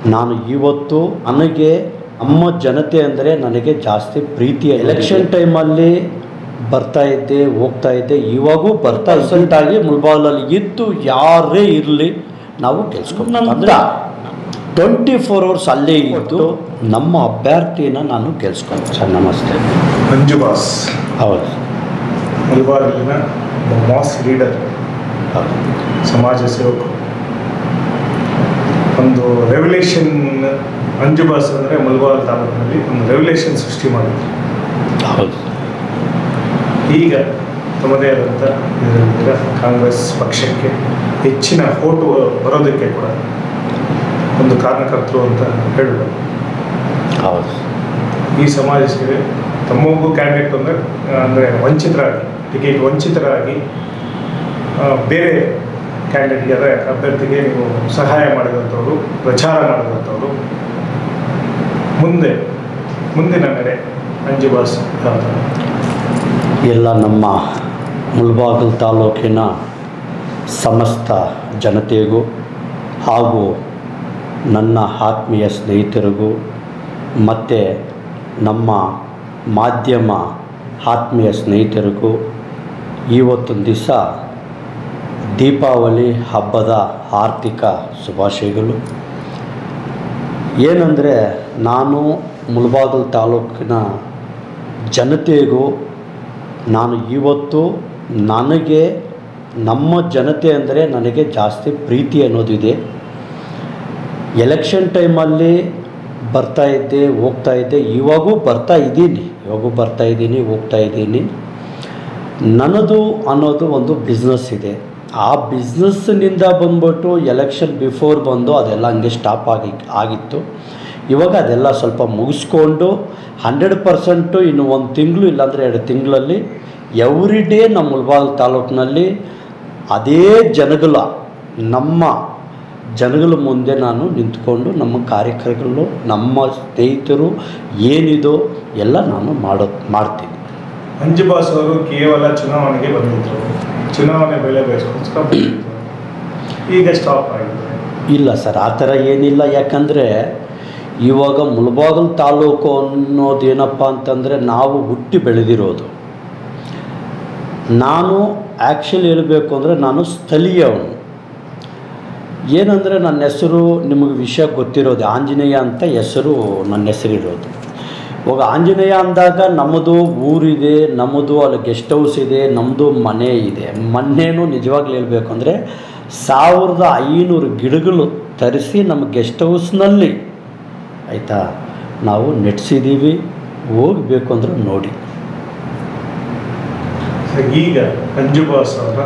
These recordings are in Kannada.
ನಾನು ಇವತ್ತು ನನಗೆ ನಮ್ಮ ಜನತೆ ಅಂದರೆ ನನಗೆ ಜಾಸ್ತಿ ಪ್ರೀತಿ ಎಲೆಕ್ಷನ್ ಟೈಮಲ್ಲಿ ಬರ್ತಾ ಇದ್ದೆ ಹೋಗ್ತಾ ಇದ್ದೆ ಇವಾಗೂ ಬರ್ತಾ ಆಗಿ ಮುಲ್ಬಾಗಲಲ್ಲಿ ಇದ್ದು ಯಾರೇ ಇರಲಿ ನಾವು ಗೆಲ್ಸ್ಕೊಂಡು ಅಂದ್ರೆ ಟ್ವೆಂಟಿ ಫೋರ್ ಅವರ್ಸ್ ಅಲ್ಲೇ ಇದ್ದು ನಮ್ಮ ಅಭ್ಯರ್ಥಿನ ನಾನು ಗೆಲ್ಸ್ಕೊಂಡು ಸರ್ ನಮಸ್ತೆ ಮಂಜು ಬಾಸ್ ಹೌದು ಮಲಬಾರಿನ ಮಾಸ್ ಲೀಡರ್ ಹೌದು ಸಮಾಜ ಸೇವಕರು ಒಂದು ರೆವಲ್ಯೂಷನ್ ಮಂಜು ಬಾಸ್ ಅಂದರೆ ಮಲಬಾರ್ ತಾಲೂಕಿನಲ್ಲಿ ಒಂದು ರೆವಲ್ಯೂಷನ್ ಸೃಷ್ಟಿ ಮಾಡಿದ್ರು ಹೌದು ಈಗ ತಮ್ಮದೇ ಆದಂಥ ಇದರಿಂದ ಕಾಂಗ್ರೆಸ್ ಪಕ್ಷಕ್ಕೆ ಹೆಚ್ಚಿನ ಓಟು ಬರೋದಕ್ಕೆ ಕೂಡ ಒಂದು ಕಾರಣಕರ್ತರು ಅಂತ ಹೇಳಬಹುದು ಹೌದು ಈ ಸಮಾಜ ಸೇವೆ ತಮ್ಮೊಬ್ಬ ಕ್ಯಾಂಡಿಡೇಟ್ ಅಂದರೆ ಅಂದರೆ ವಂಚಿತರಾಗಿ ಟಿಕೆಟ್ ವಂಚಿತರಾಗಿ ಆ, ಬೇರೆ ಕ್ಯಾಂಡಿಡೇಟ್ಗೆ ಅಂದರೆ ಅಭ್ಯರ್ಥಿಗೆ ನೀವು ಸಹಾಯ ಮಾಡಿದಂಥವ್ರು ಪ್ರಚಾರ ಮಾಡಿದಂಥವ್ರು ಮುಂದೆ ಮುಂದಿನ ನಡೆ ಅಂಜು ಬಾಸ್ ಯಾವ ಥರ? ಎಲ್ಲ ನಮ್ಮ ಮುಲ್ಬಾಗಿಲು ತಾಲೂಕಿನ ಸಮಸ್ತ ಜನತೆಗೂ ಹಾಗೂ ನನ್ನ ಆತ್ಮೀಯ ಸ್ನೇಹಿತರಿಗೂ ಮತ್ತು ನಮ್ಮ ಮಾಧ್ಯಮ ಆತ್ಮೀಯ ಸ್ನೇಹಿತರಿಗೂ ಇವತ್ತೊಂದು ದಿವಸ ದೀಪಾವಳಿ ಹಬ್ಬದ ಆರ್ಥಿಕ ಶುಭಾಶಯಗಳು ಏನಂದರೆ ನಾನು ಮುಳಬಾಗಿಲು ತಾಲೂಕಿನ ಜನತೆಗೂ ನಾನು ಇವತ್ತು ನನಗೆ ನಮ್ಮ ಜನತೆ ಅಂದರೆ ನನಗೆ ಜಾಸ್ತಿ ಪ್ರೀತಿ ಅನ್ನೋದಿದೆ ಎಲೆಕ್ಷನ್ ಟೈಮಲ್ಲಿ ಬರ್ತಾ ಇದ್ದೆ ಹೋಗ್ತಾ ಇದ್ದೆ ಇವಾಗೂ ಬರ್ತಾ ಇದ್ದೀನಿ ಇವಾಗೂ ಬರ್ತಾ ಇದ್ದೀನಿ ಹೋಗ್ತಾ ಇದ್ದೀನಿ ನನ್ನದು ಅನ್ನೋದು ಒಂದು ಬಿಸ್ನೆಸ್ ಇದೆ ಆ ಬಿಸ್ನೆಸ್ನಿಂದ ಬಂದ್ಬಿಟ್ಟು ಎಲೆಕ್ಷನ್ ಬಿಫೋರ್ ಬಂದು ಅದೆಲ್ಲ ಹಂಗೆ ಸ್ಟಾಪ್ ಆಗಿ ಆಗಿತ್ತು ಇವಾಗ ಅದೆಲ್ಲ ಸ್ವಲ್ಪ ಮುಗಿಸ್ಕೊಂಡು ಹಂಡ್ರೆಡ್ ಪರ್ಸೆಂಟು ಇನ್ನು ಒಂದು ತಿಂಗಳು ಇಲ್ಲಾಂದರೆ ಎರಡು ತಿಂಗಳಲ್ಲಿ ಎವ್ರಿ ಡೇ ನಮ್ಮ ಮುಳಬಾಗಿಲು ತಾಲೂಕಿನಲ್ಲಿ ಅದೇ ಜನಗಳ ನಮ್ಮ ಜನಗಳ ಮುಂದೆ ನಾನು ನಿಂತ್ಕೊಂಡು ನಮ್ಮ ಕಾರ್ಯಕ್ರಮಗಳು ನಮ್ಮ ಸ್ನೇಹಿತರು ಏನಿದೋ ಎಲ್ಲ ನಾನು ಮಾಡೋ ಮಾಡ್ತೀನಿ ಅಂಜು ಬಾಸ್ ಅವರು ಕೇವಲ ಚುನಾವಣೆಗೆ ಬಂದಿದ್ರು ಚುನಾವಣೆ ಬೆಲೆ ಬೇಯಿಸ್ಕೋಸ್ಕರ ಬಂದಿದ್ರು ಈಗ ಸ್ಟಾಪ್ ಆಗಿದೆ ಇಲ್ಲ ಸರ್ ಆ ಥರ ಏನಿಲ್ಲ ಯಾಕಂದರೆ ಇವಾಗ ಮುಳಬಾಗಿಲು ತಾಲೂಕು ಅನ್ನೋದೇನಪ್ಪ ಅಂತಂದರೆ ನಾವು ಹುಟ್ಟಿ ಬೆಳೆದಿರೋದು ನಾನು ಆ್ಯಕ್ಚುಲಿ ಹೇಳಬೇಕು ಅಂದರೆ ನಾನು ಸ್ಥಳೀಯವನು ಏನಂದರೆ ನನ್ನ ಹೆಸರು ನಿಮಗೆ ವಿಷಯ ಗೊತ್ತಿರೋದು ಆಂಜನೇಯ ಅಂತ ಹೆಸರು ನನ್ನ ಹೆಸರಿರೋದು ಇವಾಗ ಆಂಜನೇಯ ಅಂದಾಗ ನಮ್ಮದು ಊರಿದೆ ನಮ್ಮದು ಅಲ್ಲಿ ಗೆಸ್ಟ್ ಹೌಸ್ ಇದೆ ನಮ್ಮದು ಮನೆ ಇದೆ ಮನೇನು ನಿಜವಾಗ್ಲೂ ಹೇಳಬೇಕು ಅಂದರೆ ಸಾವಿರದ ಐನೂರು ಗಿಡಗಳು ತರಿಸಿ ನಮ್ಮ ಗೆಸ್ಟ್ ಹೌಸ್ನಲ್ಲಿ ಆಯಿತಾ ನಾವು ನೆಟ್ಸಿದ್ದೀವಿ ಹೋಗಬೇಕು ಅಂದ್ರೆ ನೋಡಿ ಸೊ ಈಗ ಅಂಜು ಬಾಸ್ ಅವರ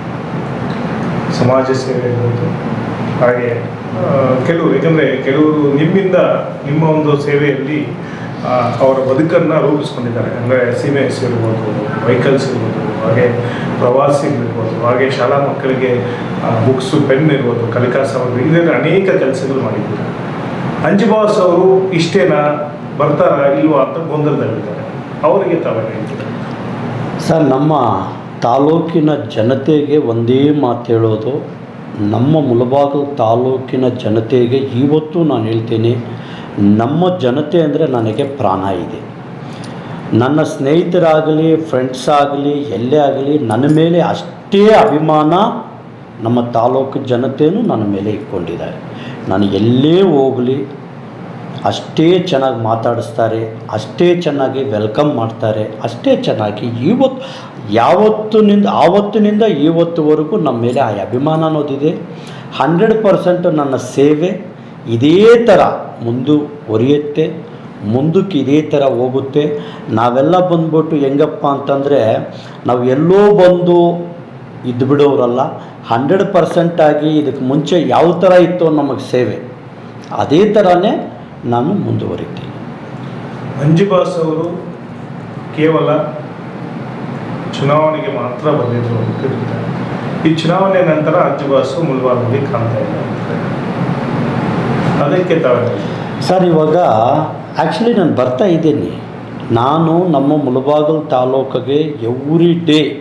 ಸಮಾಜ ಸೇವೆ ಇರ್ಬೋದು ಹಾಗೆ ಆ, ಕೆಲವರು ಯಾಕಂದರೆ ಕೆಲವರು ನಿಮ್ಮಿಂದ ನಿಮ್ಮ ಒಂದು ಸೇವೆಯಲ್ಲಿ ಆ, ಅವರ ಬದುಕನ್ನು ರೂಪಿಸ್ಕೊಂಡಿದ್ದಾರೆ ಅಂದರೆ ಸೀಮೆ ಎಸ್ ಇರ್ಬೋದು ವೆಹಿಕಲ್ಸ್ ಇರ್ಬೋದು ಹಾಗೆ ಪ್ರವಾಸಿಗಳಿರ್ಬೋದು ಹಾಗೆ ಶಾಲಾ ಮಕ್ಕಳಿಗೆ ಬುಕ್ಸು ಪೆನ್ ಇರ್ಬೋದು ಕಲಿಕಾ ಸಾಮಗ್ರಿ ಇದರಲ್ಲಿ ಅನೇಕ ಕೆಲಸಗಳು ಮಾಡಿದ್ದಾರೆ ಅಂಜು ಬಾಸ್ ಅವರು ಇಷ್ಟೇನಾ ಬರ್ತಾರಾ ಇಲ್ವಾ ಅಂತ ಗೊಂದಲದಲ್ಲಿದ್ದಾರೆ ಅವರಿಗೆ ತಾವೇ ಹೇಳ್ತೀರಾ ಸರ್ ನಮ್ಮ ತಾಲೂಕಿನ ಜನತೆಗೆ ಒಂದೇ ಮಾತು ಹೇಳೋದು ನಮ್ಮ ಮುಳಬಾಗಿಲು ತಾಲೂಕಿನ ಜನತೆಗೆ ಇವತ್ತು ನಾನು ಹೇಳ್ತೀನಿ ನಮ್ಮ ಜನತೆ ಅಂದರೆ ನನಗೆ ಪ್ರಾಣ ಇದೆ ನನ್ನ ಸ್ನೇಹಿತರಾಗಲಿ ಫ್ರೆಂಡ್ಸ್ ಆಗಲಿ ಎಲ್ಲೇ ಆಗಲಿ ನನ್ನ ಮೇಲೆ ಅಷ್ಟೇ ಅಭಿಮಾನ ನಮ್ಮ ತಾಲೂಕು ಜನತೆಯೂ ನನ್ನ ಮೇಲೆ ಇಟ್ಕೊಂಡಿದ್ದಾರೆ ನಾನು ಎಲ್ಲೇ ಹೋಗಲಿ ಅಷ್ಟೇ ಚೆನ್ನಾಗಿ ಮಾತಾಡಿಸ್ತಾರೆ ಅಷ್ಟೇ ಚೆನ್ನಾಗಿ ವೆಲ್ಕಮ್ ಮಾಡ್ತಾರೆ ಅಷ್ಟೇ ಚೆನ್ನಾಗಿ ಇವತ್ತು ಯಾವತ್ತಿನಿಂದ ಆವತ್ತಿನಿಂದ ಇವತ್ತುವರೆಗೂ ನಮ್ಮ ಮೇಲೆ ಆ ಅಭಿಮಾನ ಅನ್ನೋದಿದೆ ಹಂಡ್ರೆಡ್ ಪರ್ಸೆಂಟ್ ನನ್ನ ಸೇವೆ ಇದೇ ಥರ ಮುಂದುವರಿಯುತ್ತೆ ಮುಂದಕ್ಕೆ ಇದೇ ಥರ ಹೋಗುತ್ತೆ ನಾವೆಲ್ಲ ಬಂದ್ಬಿಟ್ಟು ಹೆಂಗಪ್ಪ ಅಂತಂದರೆ ನಾವು ಎಲ್ಲೋ ಬಂದು ಇದ್ದು ಬಿಡೋರಲ್ಲ ಹಂಡ್ರೆಡ್ ಪರ್ಸೆಂಟಾಗಿ ಇದಕ್ಕೆ ಮುಂಚೆ ಯಾವ ಥರ ಇತ್ತು ನಮಗೆ ಸೇವೆ ಅದೇ ಥರನೇ ನಾನು ಮುಂದುವರಿತೀನಿ ಮಂಜು ಬಾಸ್ ಅವರು ಕೇವಲ ಚುನಾವಣೆಗೆ ಮಾತ್ರ ಬಂದಿದ್ರು ಅಂತ ಹೇಳ್ತಾರೆ ಈ ಚುನಾವಣೆ ನಂತರ ಅಂಜು ಬಾಸು ಮುಲ್ಬಾರ್ನಲ್ಲಿ ಕಾಣ್ತಾ ಇಲ್ಲ ಅದಕ್ಕೆ ತಾವೇ ಸರ್ ಇವಾಗ ಆ್ಯಕ್ಚುಲಿ ನಾನು ಬರ್ತಾ ಇದ್ದೀನಿ ನಾನು ನಮ್ಮ ಮುಳಬಾಗಿಲು ತಾಲೂಕಿಗೆ ಎವ್ರಿ ಡೇ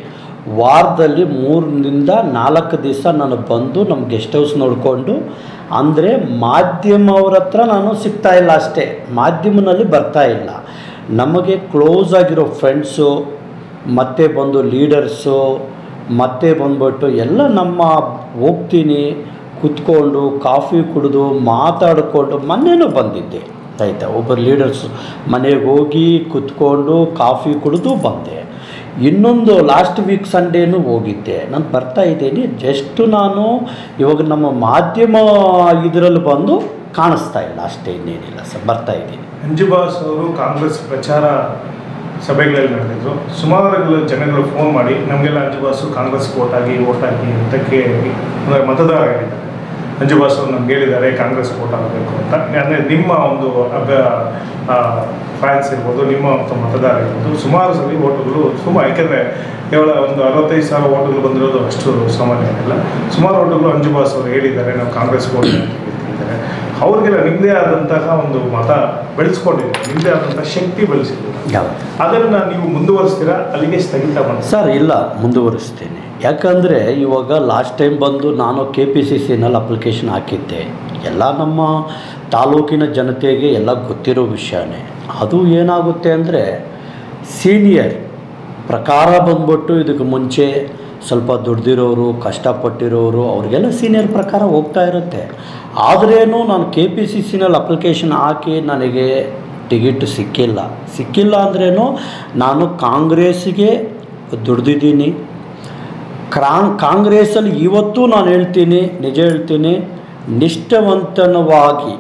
ವಾರದಲ್ಲಿ ಮೂರರಿಂದ ನಾಲ್ಕು ದಿವಸ ನಾನು ಬಂದು ನಮ್ಮ ಗೆಸ್ಟ್ ಹೌಸ್ ನೋಡಿಕೊಂಡು ಅಂದರೆ ಮಾಧ್ಯಮವ್ರ ಹತ್ರ ನಾನು ಸಿಗ್ತಾ ಇಲ್ಲ ಅಷ್ಟೇ ಮಾಧ್ಯಮನಲ್ಲಿ ಬರ್ತಾ ಇಲ್ಲ ನಮಗೆ ಕ್ಲೋಸ್ ಆಗಿರೋ ಫ್ರೆಂಡ್ಸು ಮತ್ತೆ ಬಂದು ಲೀಡರ್ಸು ಮತ್ತೆ ಬಂದ್ಬಿಟ್ಟು ಎಲ್ಲ ನಮ್ಮ ಹೋಗ್ತೀನಿ ಕುತ್ಕೊಂಡು ಕಾಫಿ ಕುಡಿದು ಮಾತಾಡಿಕೊಂಡು ಮೊನ್ನೆನೂ ಬಂದಿದ್ದೆ ಆಯಿತಾ ಒಬ್ಬರು ಲೀಡರ್ಸ್ ಮನೆಗೆ ಹೋಗಿ ಕುತ್ಕೊಂಡು ಕಾಫಿ ಕುಡಿದು ಬಂದೆ ಇನ್ನೊಂದು ಲಾಸ್ಟ್ ವೀಕ್ ಸಂಡೇನೂ ಹೋಗಿದ್ದೆ ನಾನು ಬರ್ತಾ ಇದ್ದೀನಿ ಜಸ್ಟು ನಾನು ಇವಾಗ ನಮ್ಮ ಮಾಧ್ಯಮ ಇದರಲ್ಲಿ ಬಂದು ಕಾಣಿಸ್ತಾ ಇಲ್ಲ ಅಷ್ಟೇ ಇನ್ನೇನಿಲ್ಲ ಸರ್ ಬರ್ತಾ ಇದ್ದೀನಿ ಅಂಜುಬಾಸ್ ಅವರು ಕಾಂಗ್ರೆಸ್ ಪ್ರಚಾರ ಸಭೆಗಳಲ್ಲಿ ನಡೆದಿದ್ರು ಸುಮಾರು ಜನಗಳು ಫೋನ್ ಮಾಡಿ ನಮಗೆಲ್ಲ ಅಂಜುಬಾಸು ಕಾಂಗ್ರೆಸ್ ವೋಟ್ ಆಗಿ ವೋಟ್ ಹಾಕಿ ಅಂತ ಕೇಳಿ ಅಂದರೆ ಮತದಾರರಿದ್ದಾರೆ ಅಂಜುಬಾಸ್ ಅವರು ನಮ್ಗೆ ಹೇಳಿದ್ದಾರೆ ಕಾಂಗ್ರೆಸ್ ವೋಟ್ ಆಗಬೇಕು ಅಂತ ಅಂದರೆ ನಿಮ್ಮ ಒಂದು ಅಭ್ಯ ಫ್ಯಾನ್ಸ್ ಇರ್ಬೋದು ನಿಮ್ಮ ಒಂದು ಮತದಾರ ಇರ್ಬೋದು ಸುಮಾರು ಸಲ ಓಟುಗಳು ಸುಮಾರು ಯಾಕೆಂದರೆ ಕೇವಲ ಒಂದು ಅರವತ್ತೈದು ಸಾವಿರ ಓಟುಗಳು ಬಂದಿರೋದು ಅಷ್ಟು ಸಾಮಾನ್ಯ ಏನಿಲ್ಲ ಸುಮಾರು ಓಟುಗಳು ಅಂಜುಬಾಸ್ ಅವರು ಹೇಳಿದ್ದಾರೆ ನಾವು ಕಾಂಗ್ರೆಸ್ ವೋಟ್ ಹೇಳ್ತಿದ್ದಾರೆ ಅವ್ರಿಗೆಲ್ಲ ನಿಮ್ಮದೇ ಆದಂತಹ ಒಂದು ಮತ ಬೆಳೆಸ್ಕೊಂಡಿದೆ ನಿಮ್ಮದೇ ಆದಂತಹ ಶಕ್ತಿ ಬೆಳೆಸಿದೆ ಯಾವುದು ಅದನ್ನು ನೀವು ಮುಂದುವರಿಸ್ತೀರಾ ಅಲ್ಲಿಗೆ ಸ್ಥಗಿತ ಮಾಡಿ ಸರ್ ಇಲ್ಲ ಮುಂದುವರಿಸ್ತೇನೆ ಯಾಕಂದರೆ ಇವಾಗ ಲಾಸ್ಟ್ ಟೈಮ್ ಬಂದು ನಾನು ಕೆ ಪಿ ಸಿ ಸಿನಲ್ಲಿ ಅಪ್ಲಿಕೇಶನ್ ಹಾಕಿದ್ದೆ ಎಲ್ಲ ನಮ್ಮ ತಾಲೂಕಿನ ಜನತೆಗೆ ಎಲ್ಲ ಗೊತ್ತಿರೋ ವಿಷಯನೇ ಅದು ಏನಾಗುತ್ತೆ ಅಂದರೆ ಸೀನಿಯರ್ ಪ್ರಕಾರ ಬಂದ್ಬಿಟ್ಟು ಇದಕ್ಕೆ ಮುಂಚೆ ಸ್ವಲ್ಪ ದುಡ್ದಿರೋರು ಕಷ್ಟಪಟ್ಟಿರೋರು ಅವ್ರಿಗೆಲ್ಲ ಸೀನಿಯರ್ ಪ್ರಕಾರ ಹೋಗ್ತಾ ಇರುತ್ತೆ ಆದ್ರೇನು ನಾನು ಕೆ ಪಿ ಸಿ ಸಿನಲ್ಲಿ ಅಪ್ಲಿಕೇಶನ್ ಹಾಕಿ ನನಗೆ ಟಿಕೆಟ್ ಸಿಕ್ಕಿಲ್ಲ ಸಿಕ್ಕಿಲ್ಲ ಅಂದ್ರೇನು ನಾನು ಕಾಂಗ್ರೆಸ್ಸಿಗೆ ದುಡ್ದಿದ್ದೀನಿ ಕ್ರಾಂ ಕಾಂಗ್ರೆಸ್ಸಲ್ಲಿ ಇವತ್ತು ನಾನು ಹೇಳ್ತೀನಿ ನಿಜ ಹೇಳ್ತೀನಿ ನಿಷ್ಠಾವಂತನವಾಗಿ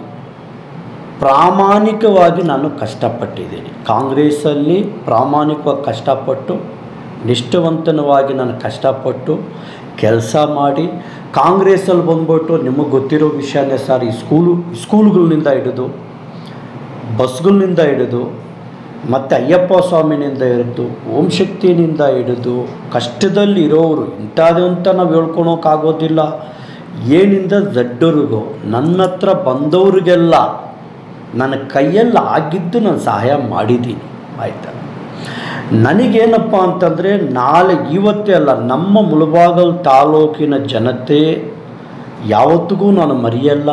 ಪ್ರಾಮಾಣಿಕವಾಗಿ ನಾನು ಕಷ್ಟಪಟ್ಟಿದ್ದೀನಿ ಕಾಂಗ್ರೆಸ್ಸಲ್ಲಿ ಪ್ರಾಮಾಣಿಕವಾಗಿ ಕಷ್ಟಪಟ್ಟು ನಿಷ್ಠಾವಂತನವಾಗಿ ನಾನು ಕಷ್ಟಪಟ್ಟು ಕೆಲಸ ಮಾಡಿ ಕಾಂಗ್ರೆಸ್ಸಲ್ಲಿ ಬಂದ್ಬಿಟ್ಟು ನಿಮಗೆ ಗೊತ್ತಿರೋ ವಿಷಯನೇ ಸರ್ ಈ ಸ್ಕೂಲು ಸ್ಕೂಲ್ಗಳಿಂದ ಹಿಡಿದು ಬಸ್ಗಳಿಂದ ಹಿಡಿದು ಮತ್ತು ಅಯ್ಯಪ್ಪ ಸ್ವಾಮಿನಿಂದ ಹಿಡಿದು ಓಂ ಶಕ್ತಿನಿಂದ ಹಿಡಿದು ಕಷ್ಟದಲ್ಲಿ ಇರೋರು ಇಂಥದ್ದು ಅಂತ ನಾವು ಹೇಳ್ಕೊಳೋಕ್ಕಾಗೋದಿಲ್ಲ ಏನಿಂದ ದಡ್ಡರಿಗೂ ನನ್ನ ಹತ್ರ ಬಂದವ್ರಿಗೆಲ್ಲ ನನ್ನ ಕೈಯಲ್ಲಿ ಆಗಿದ್ದು ನಾನು ಸಹಾಯ ಮಾಡಿದ್ದೀನಿ ಆಯಿತಾ ನನಗೇನಪ್ಪ ಅಂತಂದರೆ ನಾಳೆ ಇವತ್ತೇ ಅಲ್ಲ ನಮ್ಮ ಮುಳಬಾಗಲ್ ತಾಲೂಕಿನ ಜನತೆ ಯಾವತ್ತಿಗೂ ನಾನು ಮರೆಯಲ್ಲ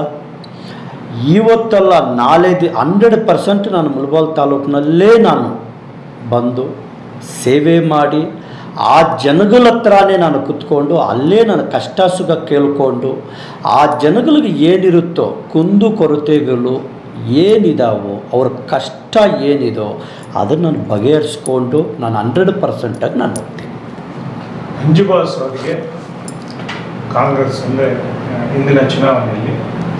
ಇವತ್ತಲ್ಲ ನಾಳೆ ದಿ ಹಂಡ್ರೆಡ್ ಪರ್ಸೆಂಟ್ ನಾನು ಮುಳಬಾಲ್ ತಾಲೂಕಿನಲ್ಲೇ ನಾನು ಬಂದು ಸೇವೆ ಮಾಡಿ ಆ ಜನಗಳ ಹತ್ರನೇ ನಾನು ಕುತ್ಕೊಂಡು ಅಲ್ಲೇ ನಾನು ಕಷ್ಟ ಸುಖ ಕೇಳಿಕೊಂಡು ಆ ಜನಗಳಿಗೆ ಏನಿರುತ್ತೋ ಕುಂದು ಕೊರತೆಗಳು ಏನಿದಾವೋ ಅವ್ರ ಕಷ್ಟ ಏನಿದೋ ಅದನ್ನು ನಾನು ಬಗೆಹರಿಸ್ಕೊಂಡು ನಾನು ಹಂಡ್ರೆಡ್ ಪರ್ಸೆಂಟಾಗಿ ನಾನು ಹೋಗ್ತೀನಿ ಅಂಜುಬಾಸ್ ಅವರಿಗೆ ಕಾಂಗ್ರೆಸ್ ಅಂದರೆ ಇಂದಿನ ಚುನಾವಣೆಯಲ್ಲಿ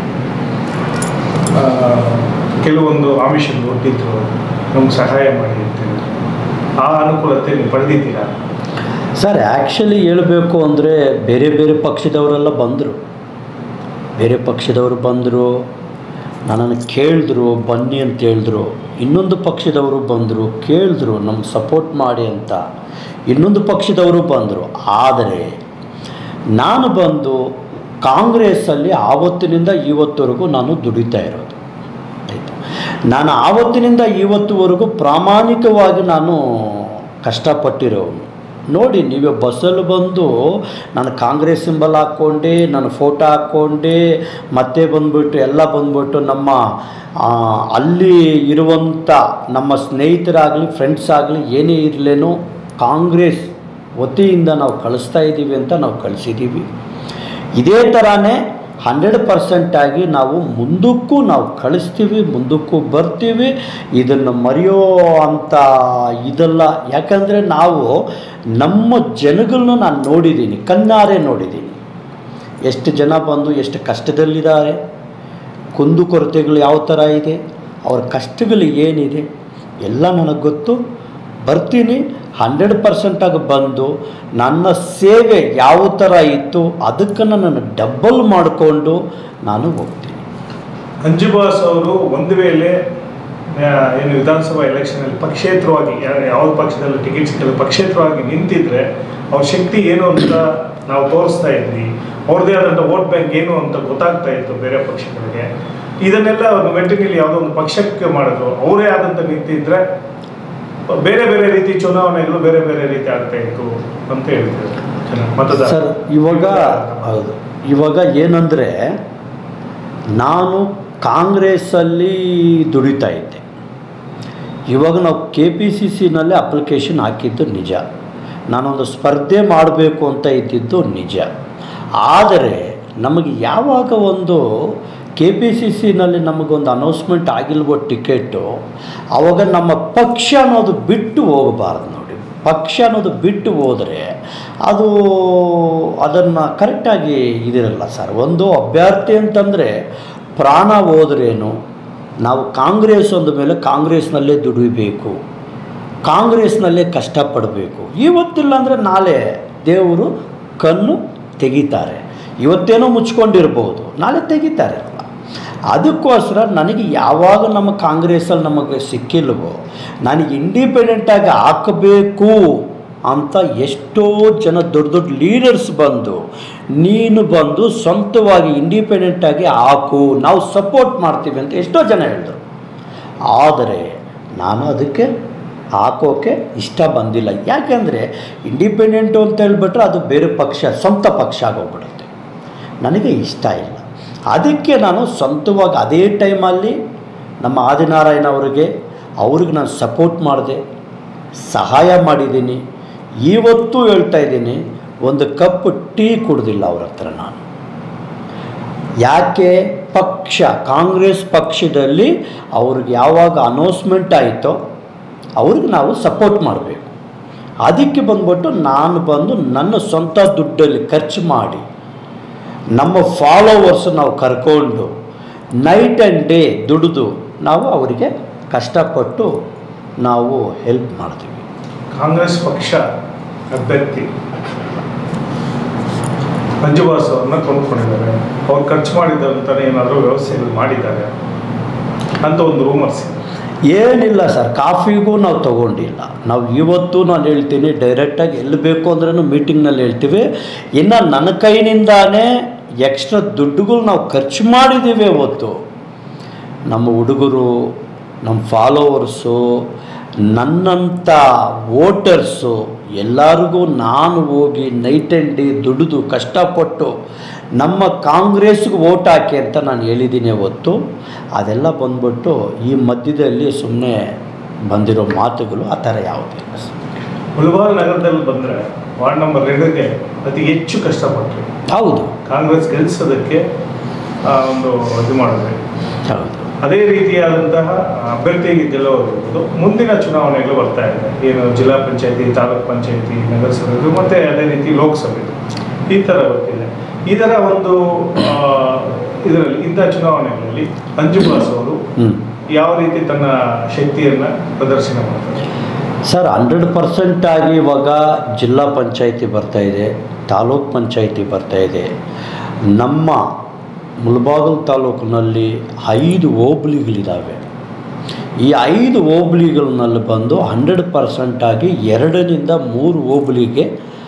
ಆ, ಕೆಲವೊಂದು ಆಮಿಷಗಳು ಒಟ್ಟಿದ್ರು ನಮ್ಗೆ ಸಹಾಯ ಮಾಡಿ ಅಂತ ಹೇಳಿದ್ರು. ಆ ಅನುಕೂಲತೆ ನೀವು ಪಡೆದಿದ್ದೀರಾ ಸರ್ ಆ್ಯಕ್ಚುಲಿ ಹೇಳಬೇಕು ಅಂದರೆ ಬೇರೆ ಬೇರೆ ಪಕ್ಷದವರೆಲ್ಲ ಬಂದರು ಬೇರೆ ಪಕ್ಷದವರು ಬಂದರು ನನ್ನನ್ನು ಕೇಳಿದ್ರು ಬನ್ನಿ ಅಂತ ಹೇಳಿದ್ರು ಇನ್ನೊಂದು ಪಕ್ಷದವರು ಬಂದರು ಕೇಳಿದ್ರು ನಮ್ಗೆ ಸಪೋರ್ಟ್ ಮಾಡಿ ಅಂತ ಇನ್ನೊಂದು ಪಕ್ಷದವರು ಬಂದರು ಆದರೆ ನಾನು ಬಂದು ಕಾಂಗ್ರೆಸ್ಸಲ್ಲಿ ಆವತ್ತಿನಿಂದ ಇವತ್ತವರೆಗೂ ನಾನು ದುಡಿತಾ ಇರೋದು ಆಯಿತು ನಾನು ಆವತ್ತಿನಿಂದ ಇವತ್ತುವರೆಗೂ ಪ್ರಾಮಾಣಿಕವಾಗಿ ನಾನು ಕಷ್ಟಪಟ್ಟಿರೋನು ನೋಡಿ ನೀವೇ ಬಸ್ಸಲ್ಲಿ ಬಂದು ನಾನು ಕಾಂಗ್ರೆಸ್ ಸಿಂಬಲ್ ಹಾಕ್ಕೊಂಡೆ ನಾನು ಫೋಟೋ ಹಾಕ್ಕೊಂಡೆ ಮತ್ತೆ ಬಂದ್ಬಿಟ್ಟು ಎಲ್ಲ ಬಂದ್ಬಿಟ್ಟು ನಮ್ಮ ಆ, ಅಲ್ಲಿ ಇರುವಂಥ ನಮ್ಮ ಸ್ನೇಹಿತರಾಗಲಿ ಫ್ರೆಂಡ್ಸ್ ಆಗಲಿ ಏನೇ ಇರಲೇನೋ ಕಾಂಗ್ರೆಸ್ ವತಿಯಿಂದ ನಾವು ಕಳಿಸ್ತಾ ಇದ್ದೀವಿ ಅಂತ ನಾವು ಕಳಿಸಿದ್ದೀವಿ ಇದೇ ಥರನೇ ಹಂಡ್ರೆಡ್ ಪರ್ಸೆಂಟಾಗಿ ನಾವು ಮುಂದಕ್ಕೂ ನಾವು ಕಳಿಸ್ತೀವಿ ಮುಂದಕ್ಕೂ ಬರ್ತೀವಿ ಇದನ್ನು ಮರೆಯೋ ಅಂಥ ಇದಲ್ಲ ಯಾಕಂದರೆ ನಾವು ನಮ್ಮ ಜನಗಳನ್ನ ನಾನು ನೋಡಿದ್ದೀನಿ ಕಣ್ಣಾರೆ ನೋಡಿದ್ದೀನಿ ಎಷ್ಟು ಜನ ಬಂದು ಎಷ್ಟು ಕಷ್ಟದಲ್ಲಿದ್ದಾರೆ ಕುಂದು ಕೊರತೆಗಳು ಯಾವ ಥರ ಇದೆ ಅವ್ರ ಕಷ್ಟಗಳು ಏನಿದೆ ಎಲ್ಲ ನನಗೆ ಗೊತ್ತು ಬರ್ತೀನಿ ಹಂಡ್ರೆಡ್ ಪರ್ಸೆಂಟಾಗಿ ಬಂದು ನನ್ನ ಸೇವೆ ಯಾವ ಥರ ಇತ್ತು ಅದಕ್ಕನ್ನು ನಾನು ಡಬಲ್ ಮಾಡಿಕೊಂಡು ನಾನು ಹೋಗ್ತೀನಿ ಅಂಜುಬಾಸ್ ಅವರು ಒಂದು ವೇಳೆ ಆ, ಏನು ವಿಧಾನಸಭಾ ಎಲೆಕ್ಷನಲ್ಲಿ ಪಕ್ಷೇತರವಾಗಿ ಯಾ- ಯಾವ ಪಕ್ಷದಲ್ಲಿ ಟಿಕೆಟ್ ಸಿಕ್ಕಲ್ಲ ಪಕ್ಷೇತರವಾಗಿ ನಿಂತಿದ್ರೆ ಅವ್ರ ಶಕ್ತಿ ಏನು ಅಂತ ನಾವು ತೋರಿಸ್ತಾ ಇದ್ವಿ ಅವ್ರದ್ದೇ ಆದಂಥ ವೋಟ್ ಬ್ಯಾಂಕ್ ಏನು ಅಂತ ಗೊತ್ತಾಗ್ತಾ ಇತ್ತು ಬೇರೆ ಪಕ್ಷಗಳಿಗೆ ಇದನ್ನೆಲ್ಲ ಒಂದು ಮೆಟ್ಟಿನಲ್ಲಿ ಯಾವುದೋ ಒಂದು ಪಕ್ಷಕ್ಕೆ ಮಾಡಿದ್ರು ಅವರೇ ಆದಂಥ ನಿಂತಿದ್ರೆ ಬೇರೆ ಬೇರೆ ರೀತಿ ಚುನಾವಣೆಗಳು ಬೇರೆ ಬೇರೆ ರೀತಿ ಆಗ್ತಾ ಇತ್ತು ಅಂತ ಹೇಳ್ತಾರೆ ಜನ ಮತದಾರ ಸರ್ ಇವಾಗ ಹೌದು ಇವಾಗ ಏನಂದರೆ ನಾನು ಕಾಂಗ್ರೆಸ್ಸಲ್ಲಿ ದುಡಿತಾ ಇದ್ದೆ ಇವಾಗ ನಾವು ಕೆ ಪಿ ಸಿ ಸಿನಲ್ಲಿ ಅಪ್ಲಿಕೇಶನ್ ಹಾಕಿದ್ದು ನಿಜ ನಾನೊಂದು ಸ್ಪರ್ಧೆ ಮಾಡಬೇಕು ಅಂತ ಇದ್ದಿದ್ದು ನಿಜ ಆದರೆ ನಮಗೆ ಯಾವಾಗ ಒಂದು ಕೆ ಪಿ ಸಿ ಸಿನಲ್ಲಿ ನಮಗೊಂದು ಅನೌನ್ಸ್ಮೆಂಟ್ ಆಗಿಲ್ವೋ ಟಿಕೆಟು ಆವಾಗ ನಮ್ಮ ಪಕ್ಷ ಅನ್ನೋದು ಬಿಟ್ಟು ಹೋಗಬಾರ್ದು ನೋಡಿ ಪಕ್ಷ ಅನ್ನೋದು ಬಿಟ್ಟು ಹೋದರೆ ಅದು ಅದನ್ನು ಕರೆಕ್ಟಾಗಿ ಇದಿರಲ್ಲ ಸರ್ ಒಂದು ಅಭ್ಯರ್ಥಿ ಅಂತಂದರೆ ಪ್ರಾಣ ಹೋದ್ರೇನು ನಾವು ಕಾಂಗ್ರೆಸ್ ಅಂದ ಮೇಲೆ ಕಾಂಗ್ರೆಸ್ನಲ್ಲೇ ದುಡಿಬೇಕು ಕಾಂಗ್ರೆಸ್ನಲ್ಲೇ ಕಷ್ಟಪಡಬೇಕು ಇವತ್ತಿಲ್ಲ ಅಂದರೆ ನಾಳೆ ದೇವರು ಕಣ್ಣು ತೆಗಿತಾರೆ ಇವತ್ತೇನೋ ಮುಚ್ಕೊಂಡಿರ್ಬೋದು ನಾಳೆ ತೆಗಿತಾರೆ ಅಲ್ಲ ಅದಕ್ಕೋಸ್ಕರ ನನಗೆ ಯಾವಾಗ ನಮ್ಮ ಕಾಂಗ್ರೆಸ್ಸಲ್ಲಿ ನಮಗೆ ಸಿಕ್ಕಿಲ್ವೋ ನನಗೆ ಇಂಡಿಪೆಂಡೆಂಟಾಗಿ ಹಾಕಬೇಕು ಅಂತ ಎಷ್ಟೋ ಜನ ದೊಡ್ಡ ದೊಡ್ಡ ಲೀಡರ್ಸ್ ಬಂದು ನೀನು ಬಂದು ಸ್ವಂತವಾಗಿ ಇಂಡಿಪೆಂಡೆಂಟಾಗಿ ಹಾಕು ನಾವು ಸಪೋರ್ಟ್ ಮಾಡ್ತೀವಿ ಅಂತ ಎಷ್ಟೋ ಜನ ಹೇಳಿದ್ರು ಆದರೆ ನಾನು ಅದಕ್ಕೆ ಹಾಕೋಕ್ಕೆ ಇಷ್ಟ ಬಂದಿಲ್ಲ ಯಾಕೆಂದರೆ ಇಂಡಿಪೆಂಡೆಂಟು ಅಂತ ಹೇಳ್ಬಿಟ್ರೆ ಅದು ಬೇರೆ ಪಕ್ಷ ಸ್ವಂತ ಪಕ್ಷ ಆಗೋಗ್ಬಿಡುತ್ತೆ ನನಗೆ ಇಷ್ಟ ಇಲ್ಲ ಅದಕ್ಕೆ ನಾನು ಸ್ವಂತವಾಗಿ ಅದೇ ಟೈಮಲ್ಲಿ ನಮ್ಮ ಆದಿನಾರಾಯಣ ಅವರಿಗೆ ಅವ್ರಿಗೆ ನಾನು ಸಪೋರ್ಟ್ ಮಾಡಿದೆ ಸಹಾಯ ಮಾಡಿದ್ದೀನಿ ಇವತ್ತು ಹೇಳ್ತಾ ಇದ್ದೀನಿ ಒಂದು ಕಪ್ ಟೀ ಕುಡ್ದಿಲ್ಲ ಅವ್ರ ಹತ್ರ ನಾನು ಯಾಕೆ ಪಕ್ಷ ಕಾಂಗ್ರೆಸ್ ಪಕ್ಷದಲ್ಲಿ ಅವ್ರಿಗೆ ಯಾವಾಗ ಅನೌನ್ಸ್ಮೆಂಟ್ ಆಯಿತೋ ಅವ್ರಿಗೆ ನಾವು ಸಪೋರ್ಟ್ ಮಾಡಬೇಕು ಅದಕ್ಕೆ ಬಂದ್ಬಿಟ್ಟು ನಾನು ಬಂದು ನನ್ನ ಸ್ವಂತ ದುಡ್ಡಲ್ಲಿ ಖರ್ಚು ಮಾಡಿ ನಮ್ಮ ಫಾಲೋವರ್ಸ್ ನಾವು ಕರ್ಕೊಂಡು ನೈಟ್ ಆ್ಯಂಡ್ ಡೇ ದುಡಿದು ನಾವು ಅವರಿಗೆ ಕಷ್ಟಪಟ್ಟು ನಾವು ಹೆಲ್ಪ್ ಮಾಡ್ತೀವಿ ಕಾಂಗ್ರೆಸ್ ಪಕ್ಷ ಅಭ್ಯರ್ಥಿ ಮಂಜುವಾಸ್ ಅವ್ರನ್ನ ಕೊಂಡ್ಕೊಂಡಿದ್ದಾರೆ ಅವ್ರು ಖರ್ಚು ಮಾಡಿದ್ದಂತಾನೆ ಏನಾದರೂ ವ್ಯವಸ್ಥೆಗಳು ಮಾಡಿದ್ದಾರೆ ಅಂತ ಒಂದು ರೂಮರ್ಸ್ ಇದೆ ಏನಿಲ್ಲ ಸರ್ ಕಾಫಿಗೂ ನಾವು ತಗೊಂಡಿಲ್ಲ ನಾವು ಇವತ್ತು ನಾನು ಹೇಳ್ತೀನಿ ಡೈರೆಕ್ಟಾಗಿ ಎಲ್ಲಿ ಬೇಕು ಅಂದ್ರೂ ಮೀಟಿಂಗ್ನಲ್ಲಿ ಹೇಳ್ತೀವಿ ಇನ್ನು ನನ್ನ ಕೈನಿಂದಾನೇ ಎಕ್ಸ್ಟ್ರಾ ದುಡ್ಡುಗಳು ನಾವು ಖರ್ಚು ಮಾಡಿದ್ದೀವಿ ಇವತ್ತು ನಮ್ಮ ಹುಡುಗರು ನಮ್ಮ ಫಾಲೋವರ್ಸು ನನ್ನಂಥ ವೋಟರ್ಸು ಎಲ್ಲರಿಗೂ ನಾನು ಹೋಗಿ ನೈಟ್ ಆ್ಯಂಡ್ ಡೇ ದುಡಿದು ಕಷ್ಟಪಟ್ಟು ನಮ್ಮ ಕಾಂಗ್ರೆಸ್ಗೆ ವೋಟ್ ಹಾಕಿ ಅಂತ ನಾನು ಹೇಳಿದ್ದೀನಿ ಹೊತ್ತು ಅದೆಲ್ಲ ಬಂದ್ಬಿಟ್ಟು ಈ ಮಧ್ಯದಲ್ಲಿ ಸುಮ್ಮನೆ ಬಂದಿರೋ ಮಾತುಗಳು ಆ ಥರ ಯಾವುದಿಲ್ಲ ಸರ್ ಮುಳಬಾಲ್ ನಗರದಲ್ಲಿ ಬಂದರೆ ವಾರ್ಡ್ ನಂಬರ್ ಎರಡಕ್ಕೆ ಅತಿ ಹೆಚ್ಚು ಕಷ್ಟಪಟ್ಟರು ಹೌದು ಕಾಂಗ್ರೆಸ್ ಗೆಲ್ಲಿಸೋದಕ್ಕೆ ಆ, ಒಂದು ಇದು ಮಾಡಿದ್ರೆ ಹೌದು ಅದೇ ರೀತಿಯಾದಂತಹ ಅಭ್ಯರ್ಥಿಗೆ ಗೆಲ್ಲುವುದು ಮುಂದಿನ ಚುನಾವಣೆಗಳು ಬರ್ತಾ ಇದೆ ಏನು ಜಿಲ್ಲಾ ಪಂಚಾಯತಿ ತಾಲೂಕ್ ಪಂಚಾಯತಿ ನಗರಸಭೆಗಳು ಮತ್ತೆ ಅದೇ ರೀತಿ ಲೋಕಸಭೆಗಳು ಈ ಥರ ಬರ್ತಿದೆ ಇದರ ಒಂದು ಇದರಲ್ಲಿ ಇಂಥ ಚುನಾವಣೆಗಳಲ್ಲಿ ಅಂಜುಬಾಸ್ ಅವರು ಹ್ಞೂ ಯಾವ ರೀತಿ ತನ್ನ ಶಕ್ತಿಯನ್ನ ಪ್ರದರ್ಶನ ಮಾಡ್ತಾರೆ ಸರ್ ಹಂಡ್ರೆಡ್ ಪರ್ಸೆಂಟ್ ಆಗಿ ಇವಾಗ ಜಿಲ್ಲಾ ಪಂಚಾಯಿತಿ ಬರ್ತಾ ಇದೆ ತಾಲೂಕ್ ಪಂಚಾಯಿತಿ ಬರ್ತಾ ಇದೆ ನಮ್ಮ ಮುಳಬಾಗಲ್ ತಾಲೂಕಿನಲ್ಲಿ ಐದು ಹೋಬಳಿಗಳಿದ್ದಾವೆ ಈ ಐದು ಹೋಬಳಿಗಳಲ್ಲಿ ಬಂದು ಹಂಡ್ರೆಡ್ ಪರ್ಸೆಂಟ್ ಆಗಿ ಎರಡರಿಂದ ಮೂರು ಹೋಬಳಿಗೆ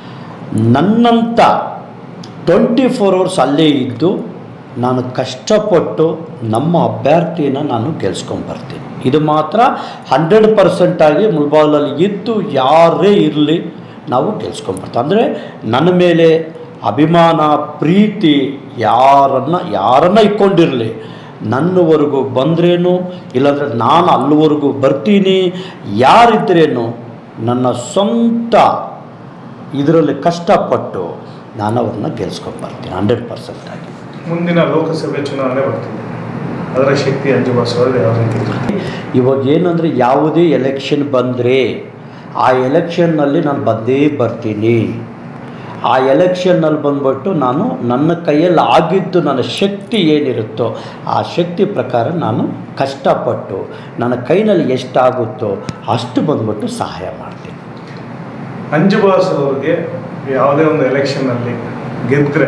ನನ್ನಂಥ ಟ್ವೆಂಟಿ ಫೋರ್ ಅವರ್ಸ್ ಅಲ್ಲೇ ಇದ್ದು ನಾನು ಕಷ್ಟಪಟ್ಟು ನಮ್ಮ ಅಭ್ಯರ್ಥಿನ ನಾನು ಗೆಲ್ಸ್ಕೊಂಬರ್ತೀನಿ ಇದು ಮಾತ್ರ ಹಂಡ್ರೆಡ್ ಪರ್ಸೆಂಟಾಗಿ ಮುಳ್ಬಾಗಲಲ್ಲಿ ಇದ್ದು ಯಾರೇ ಇರಲಿ ನಾವು ಗೆಲ್ಸ್ಕೊಂಬರ್ತೀವಿ ಅಂದರೆ ನನ್ನ ಮೇಲೆ ಅಭಿಮಾನ ಪ್ರೀತಿ ಯಾರನ್ನು ಯಾರನ್ನ ಇಟ್ಕೊಂಡಿರಲಿ ನನ್ನವರೆಗೂ ಬಂದ್ರೇನು ಇಲ್ಲಾಂದರೆ ನಾನು ಅಲ್ಲಿವರೆಗೂ ಬರ್ತೀನಿ ಯಾರಿದ್ರೇನು ನನ್ನ ಸ್ವಂತ ಇದರಲ್ಲಿ ಕಷ್ಟಪಟ್ಟು ನಾನು ಅವ್ರನ್ನ ಗೆಲ್ಸ್ಕೊಂಬರ್ತೀನಿ ಹಂಡ್ರೆಡ್ ಪರ್ಸೆಂಟ್ ಆಗಿ ಮುಂದಿನ ಲೋಕಸಭೆ ಚುನಾವಣೆ ಬರ್ತಿದೆ ಅದರ ಶಕ್ತಿ ಅಂಜುಬಾಸ್ ಅವರು ಯಾವ ರೀತಿ ಇದೆ? ಇವಾಗ ಏನಂದರೆ ಯಾವುದೇ ಎಲೆಕ್ಷನ್ ಬಂದರೆ ಆ ಎಲೆಕ್ಷನ್ನಲ್ಲಿ ನಾನು ಬಂದೇ ಬರ್ತೀನಿ ಆ ಎಲೆಕ್ಷನ್ನಲ್ಲಿ ಬಂದ್ಬಿಟ್ಟು ನಾನು ನನ್ನ ಕೈಯಲ್ಲಿ ಆಗಿದ್ದು ನನ್ನ ಶಕ್ತಿ ಏನಿರುತ್ತೋ ಆ ಶಕ್ತಿ ಪ್ರಕಾರ ನಾನು ಕಷ್ಟಪಟ್ಟು ನನ್ನ ಕೈನಲ್ಲಿ ಎಷ್ಟಾಗುತ್ತೋ ಅಷ್ಟು ಬಂದ್ಬಿಟ್ಟು ಸಹಾಯ ಮಾಡ್ತೀನಿ ಅಂಜುಬಾಸ್ ಅವ್ರಿಗೆ ಯಾವುದೇ ಒಂದು ಎಲೆಕ್ಷನ್ನಲ್ಲಿ ಗೆದ್ದರೆ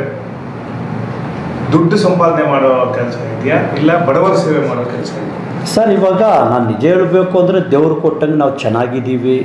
ದುಡ್ಡು ಸಂಪಾದನೆ ಮಾಡೋ ಕೆಲಸ ಇದೆಯಾ ಇಲ್ಲ ಬಡವರ ಸೇವೆ ಮಾಡೋ ಕೆಲಸ ಇದೆಯಾ ಸರ್ ಇವಾಗ ನಾನು ನಿಜ ಹೇಳಬೇಕು ಅಂದರೆ ದೇವ್ರು ಕೊಟ್ಟಂಗೆ ನಾವು ಚೆನ್ನಾಗಿದ್ದೀವಿ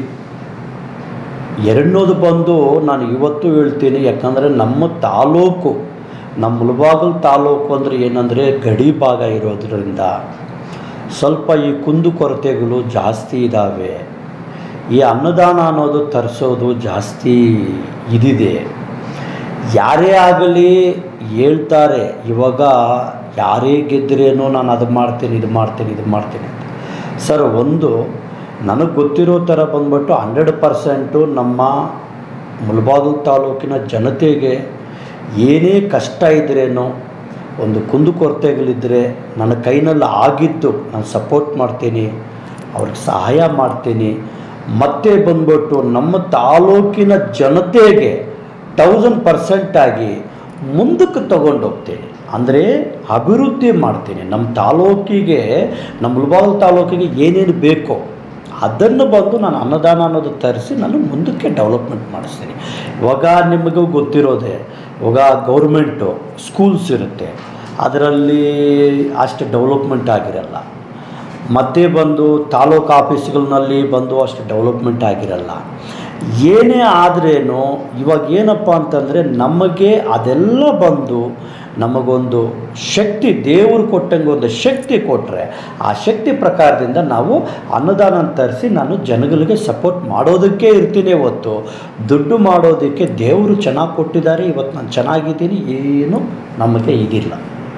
ಎರಡನೇದು ಬಂದು ನಾನು ಇವತ್ತು ಹೇಳ್ತೀನಿ ಯಾಕಂದರೆ ನಮ್ಮ ತಾಲೂಕು ನಮ್ಮ ಮುಳಬಾಗಲ್ ತಾಲೂಕು ಅಂದರೆ ಏನಂದರೆ ಗಡಿ ಭಾಗ ಇರೋದ್ರಿಂದ ಸ್ವಲ್ಪ ಈ ಕುಂದುಕೊರತೆಗಳು ಜಾಸ್ತಿ ಇದ್ದಾವೆ ಈ ಅನ್ನದಾನ ಅನ್ನೋದು ತರಿಸೋದು ಜಾಸ್ತಿ ಇದಿದೆ ಯಾರೇ ಆಗಲಿ ಹೇಳ್ತಾರೆ ಇವಾಗ ಯಾರೇ ಗೆದ್ದರೇನೋ ನಾನು ಅದು ಮಾಡ್ತೀನಿ ಇದು ಮಾಡ್ತೀನಿ ಇದು ಮಾಡ್ತೀನಿ ಅಂತ ಸರ್ ಒಂದು ನನಗೆ ಗೊತ್ತಿರೋ ಥರ ಬಂದ್ಬಿಟ್ಟು ಹಂಡ್ರೆಡ್ ಪರ್ಸೆಂಟು ನಮ್ಮ ಮುಳಬಾಗಿಲು ತಾಲೂಕಿನ ಜನತೆಗೆ ಏನೇ ಕಷ್ಟ ಇದ್ರೇನೋ ಒಂದು ಕುಂದುಕೊರತೆಗಳಿದ್ದರೆ ನನ್ನ ಕೈನಲ್ಲಿ ಆಗಿದ್ದು ನಾನು ಸಪೋರ್ಟ್ ಮಾಡ್ತೀನಿ ಅವ್ರಿಗೆ ಸಹಾಯ ಮಾಡ್ತೀನಿ ಮತ್ತೆ ಬಂದ್ಬಿಟ್ಟು ನಮ್ಮ ತಾಲೂಕಿನ ಜನತೆಗೆ ತೌಸಂಡ್ ಪರ್ಸೆಂಟಾಗಿ ಮುಂದಕ್ಕೆ ತಗೊಂಡು ಹೋಗ್ತೀನಿ ಅಂದರೆ ಅಭಿವೃದ್ಧಿ ಮಾಡ್ತೀನಿ ನಮ್ಮ ತಾಲೂಕಿಗೆ ನಮ್ಮ ಮುಳಬಾಗಿಲು ತಾಲೂಕಿಗೆ ಏನೇನು ಬೇಕೋ ಅದನ್ನು ಬಂದು ನಾನು ಅನ್ನದಾನ ಅನ್ನೋದು ತರಿಸಿ ನಾನು ಮುಂದಕ್ಕೆ ಡೆವಲಪ್ಮೆಂಟ್ ಮಾಡಿಸ್ತೀನಿ ಇವಾಗ ನಿಮಗೂ ಗೊತ್ತಿರೋದೆ ಇವಾಗ ಗೌರ್ಮೆಂಟು ಸ್ಕೂಲ್ಸ್ ಇರುತ್ತೆ ಅದರಲ್ಲಿ ಅಷ್ಟು ಡೆವಲಪ್ಮೆಂಟ್ ಆಗಿರಲ್ಲ ಮತ್ತೆ ಬಂದು ತಾಲೂಕು ಆಫೀಸ್ಗಳಲ್ಲಿ ಬಂದು ಅಷ್ಟು ಡೆವಲಪ್ಮೆಂಟ್ ಆಗಿರಲ್ಲ ಏನೇ ಆದ್ರೇನು ಇವಾಗ ಏನಪ್ಪ ಅಂತಂದರೆ ನಮಗೆ ಅದೆಲ್ಲ ಬಂದು ನಮಗೊಂದು ಶಕ್ತಿ ದೇವರು ಕೊಟ್ಟಂಗೆ ಒಂದು ಶಕ್ತಿ ಕೊಟ್ಟರೆ ಆ ಶಕ್ತಿ ಪ್ರಕಾರದಿಂದ ನಾವು ಅನ್ನದಾನ ತರಿಸಿ ನಾನು ಜನಗಳಿಗೆ ಸಪೋರ್ಟ್ ಮಾಡೋದಕ್ಕೆ ಇರ್ತೀನಿ ಹೊತ್ತು ದುಡ್ಡು ಮಾಡೋದಕ್ಕೆ ದೇವರು ಚೆನ್ನಾಗಿ ಕೊಟ್ಟಿದ್ದಾರೆ ಇವತ್ತು ನಾನು ಚೆನ್ನಾಗಿದ್ದೀನಿ ಏನು ನಮಗೆ ಇದಿಲ್ಲ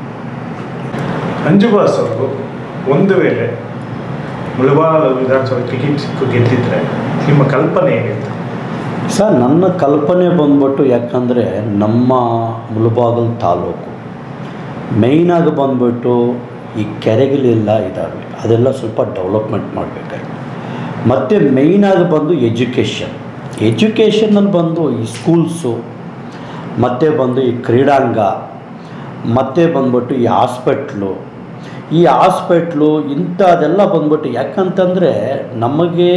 ಅಂಜುಬಾಸ್ ಅವರು ಒಂದು ವೇಳೆ ಮುಳಬಾಲ್ ವಿಧಾನಸಭೆ ಟಿಕೆಟ್ ಸಿಕ್ಕು ಗೆದ್ದಿದ್ರೆ ನಿಮ್ಮ ಕಲ್ಪನೆ ಏನಿತ್ತು ಸರ್ ನನ್ನ ಕಲ್ಪನೆ ಬಂದ್ಬಿಟ್ಟು ಯಾಕಂದರೆ ನಮ್ಮ ಮುಳಬಾಗಲ್ ತಾಲೂಕು ಮೇಯ್ನಾಗಿ ಬಂದ್ಬಿಟ್ಟು ಈ ಕೆರೆಗಳೆಲ್ಲ ಇದ್ದಾವೆ ಅದೆಲ್ಲ ಸ್ವಲ್ಪ ಡೆವಲಪ್ಮೆಂಟ್ ಮಾಡಬೇಕಾಗಿ ಮತ್ತು ಮೇಯ್ನಾಗಿ ಬಂದು ಎಜುಕೇಷನ್ ಎಜುಕೇಷನಲ್ಲಿ ಬಂದು ಈ ಸ್ಕೂಲ್ಸು ಮತ್ತು ಬಂದು ಈ ಕ್ರೀಡಾಂಗ ಮತ್ತು ಬಂದ್ಬಿಟ್ಟು ಈ ಹಾಸ್ಪಿಟ್ಲು ಈ ಹಾಸ್ಪಿಟ್ಲು ಇಂಥದ್ದೆಲ್ಲ ಬಂದ್ಬಿಟ್ಟು ಯಾಕಂತಂದರೆ ನಮಗೆ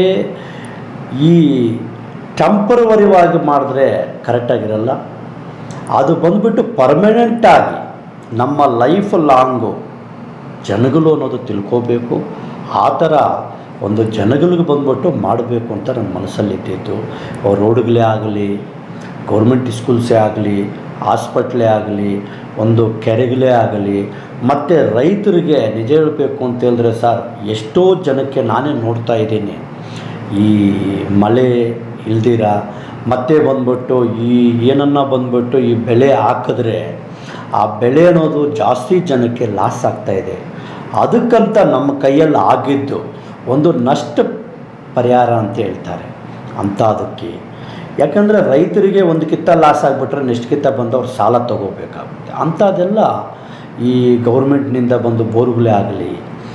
ಈ ಟೆಂಪರವರಿವಾಗಿ ಮಾಡಿದ್ರೆ ಕರೆಕ್ಟಾಗಿರಲ್ಲ ಅದು ಬಂದ್ಬಿಟ್ಟು ಪರ್ಮನೆಂಟಾಗಿ ನಮ್ಮ ಲೈಫ್ ಲಾಂಗು ಜನಗಳು ಅನ್ನೋದು ತಿಳ್ಕೋಬೇಕು ಆ ಥರ ಒಂದು ಜನಗಳಿಗೆ ಬಂದ್ಬಿಟ್ಟು ಮಾಡಬೇಕು ಅಂತ ನನ್ನ ಮನಸ್ಸಲ್ಲಿ ಇದ್ದಿತ್ತು ಅವ್ರ ರೋಡ್ಗಳೇ ಆಗಲಿ ಗೌರ್ಮೆಂಟ್ ಸ್ಕೂಲ್ಸೇ ಆಗಲಿ ಹಾಸ್ಪಿಟ್ಲೇ ಆಗಲಿ ಒಂದು ಕೆರೆಗಳೇ ಆಗಲಿ ಮತ್ತು ರೈತರಿಗೆ ನಿಜ ಹೇಳಬೇಕು ಅಂತ ಹೇಳಿದ್ರೆ ಸರ್ ಎಷ್ಟೋ ಜನಕ್ಕೆ ನಾನೇ ನೋಡ್ತಾ ಇದ್ದೀನಿ ಈ ಮಳೆ ಇಲ್ದಿರ ಮತ್ತೆ ಬಂದ್ಬಿಟ್ಟು ಈ ಏನನ್ನ ಬಂದ್ಬಿಟ್ಟು ಈ ಬೆಳೆ ಹಾಕಿದ್ರೆ ಆ ಬೆಳೆ ಅನ್ನೋದು ಜಾಸ್ತಿ ಜನಕ್ಕೆ ಲಾಸ್ ಆಗ್ತಾ ಇದೆ ಅದಕ್ಕಂತ ನಮ್ಮ ಕೈಯಲ್ಲಿ ಆಗಿದ್ದು ಒಂದು ನಷ್ಟ ಪರಿಹಾರ ಅಂತ ಹೇಳ್ತಾರೆ ಅಂಥದಕ್ಕೆ ಯಾಕಂದರೆ ರೈತರಿಗೆ ಒಂದು ಕಿತ್ತ ಲಾಸ್ ಆಗಿಬಿಟ್ರೆ ನೆಕ್ಸ್ಟ್ ಕಿತ್ತ ಬಂದು ಅವ್ರು ಸಾಲ ತೊಗೋಬೇಕಾಗುತ್ತೆ ಅಂಥದ್ದೆಲ್ಲ ಈ ಗೌರ್ಮೆಂಟ್ನಿಂದ ಬಂದು ಬೋರ್ಗಳೇ ಆಗಲಿ